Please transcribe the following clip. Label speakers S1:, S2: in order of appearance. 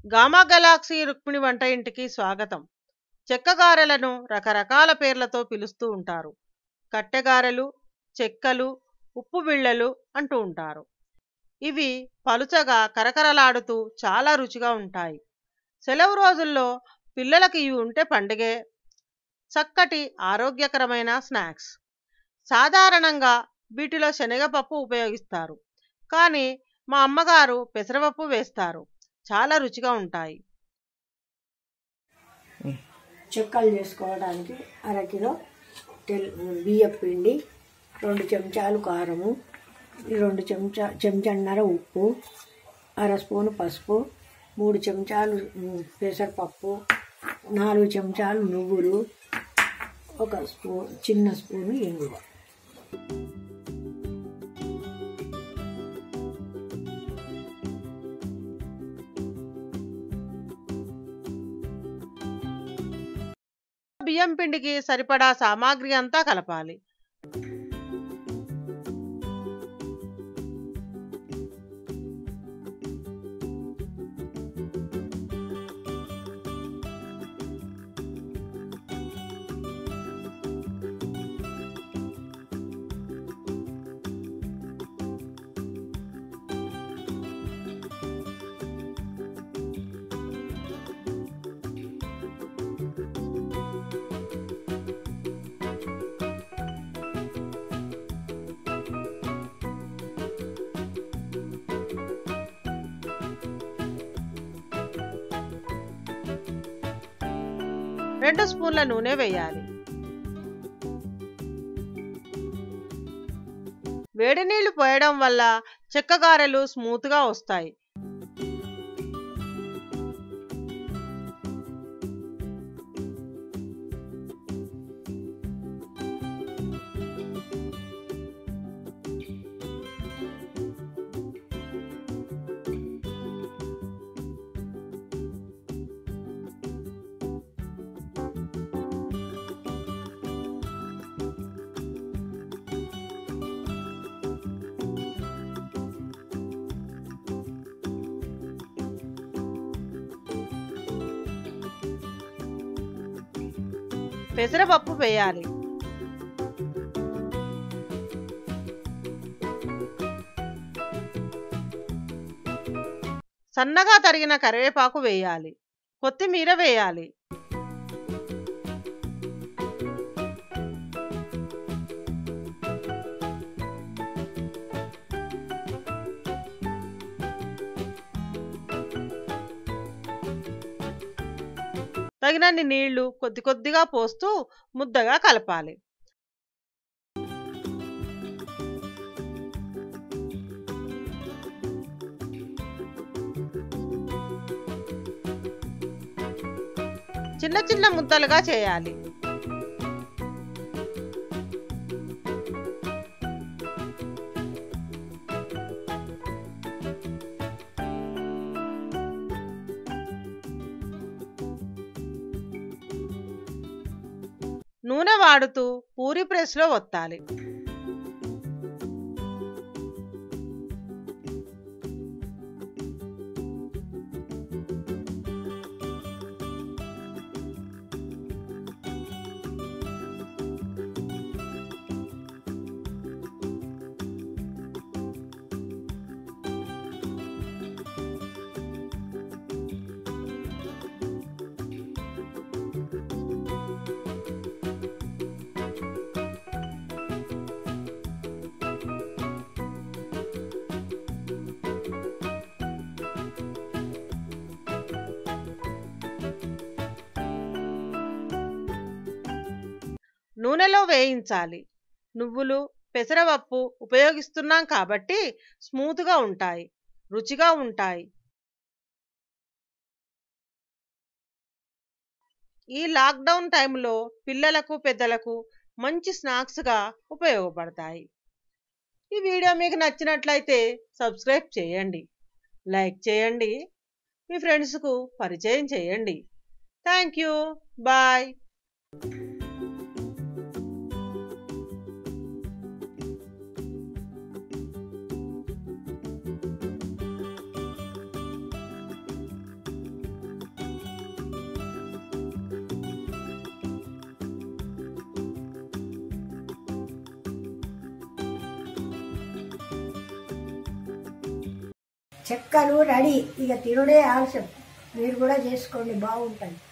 S1: gamma Galaxy Rukmini వంట ఇంటికి స్వాగతం చెక్కగారెలను రకరకాల పేర్లతో పిలుస్తూ ఉంటారు కట్టెగారెలు చెక్కలు ఉప్పు బిళ్ళలు అంటూ ఉంటారు ఇవి పలుచగా కరకరలాడుతూ చాలా రుచిగా ఉంటాయి సెలవు రోజుల్లో పిల్లలకి ఇవి ఉంటే పండుగే చక్కటి ఆరోగ్యకరమైన స్నాక్స్ సాధారణంగా వీటిలో శనగపప్పు ఉపయోగిస్తారు కానీ మా అమ్మగారు పెసరపప్పు వేస్తారు చాలా రుచిగా ఉంటాయి
S2: చెక్కలు చేసుకోవడానికి అరకిలో తెల్ బియ్యం పిండి రెండు చెంచాలు కారము రెండు చెంచా చెంచన్నర ఉప్పు అర స్పూను పసుపు మూడు చెంచాలు ఉమ్, పెసరపప్పు నాలుగు చెంచాలు నువ్వులు ఒక స్పూ చిన్న స్పూను ఇంగువ
S1: బియ్యం పిండికి సరిపడా సామాగ్రి అంతా కలపాలి రెండు స్పూన్ల నూనె వేయాలి వేడి నీళ్లు పోయడం వల్ల చెక్కగారెలు స్మూత్గా వస్తాయి పెసరపప్పు వేయాలి సన్నగా తరిగిన కరివేపాకు వేయాలి కొత్తిమీర వేయాలి తగినన్ని నీళ్లు కొద్ది కొద్దిగా పోస్తూ ముద్దగా కలపాలి చిన్న చిన్న ముద్దలుగా చేయాలి నూనె వాడుతూ పూరి ప్రెస్లో ఒత్తాలి నూనెలో వేయించాలి నువ్వులు పెసరపప్పు ఉపయోగిస్తున్నాం కాబట్టి స్మూత్గా ఉంటాయి రుచిగా ఉంటాయి ఈ లాక్డౌన్ టైంలో పిల్లలకు పెద్దలకు మంచి స్నాక్స్గా ఉపయోగపడతాయి ఈ వీడియో మీకు నచ్చినట్లయితే సబ్స్క్రైబ్ చేయండి లైక్ చేయండి మీ ఫ్రెండ్స్కు పరిచయం చేయండి థ్యాంక్ యూ బాయ్
S2: చెక్కలు రెడీ ఇక తినుడే ఆలస్యం మీరు కూడా చేసుకోండి బాగుంటుంది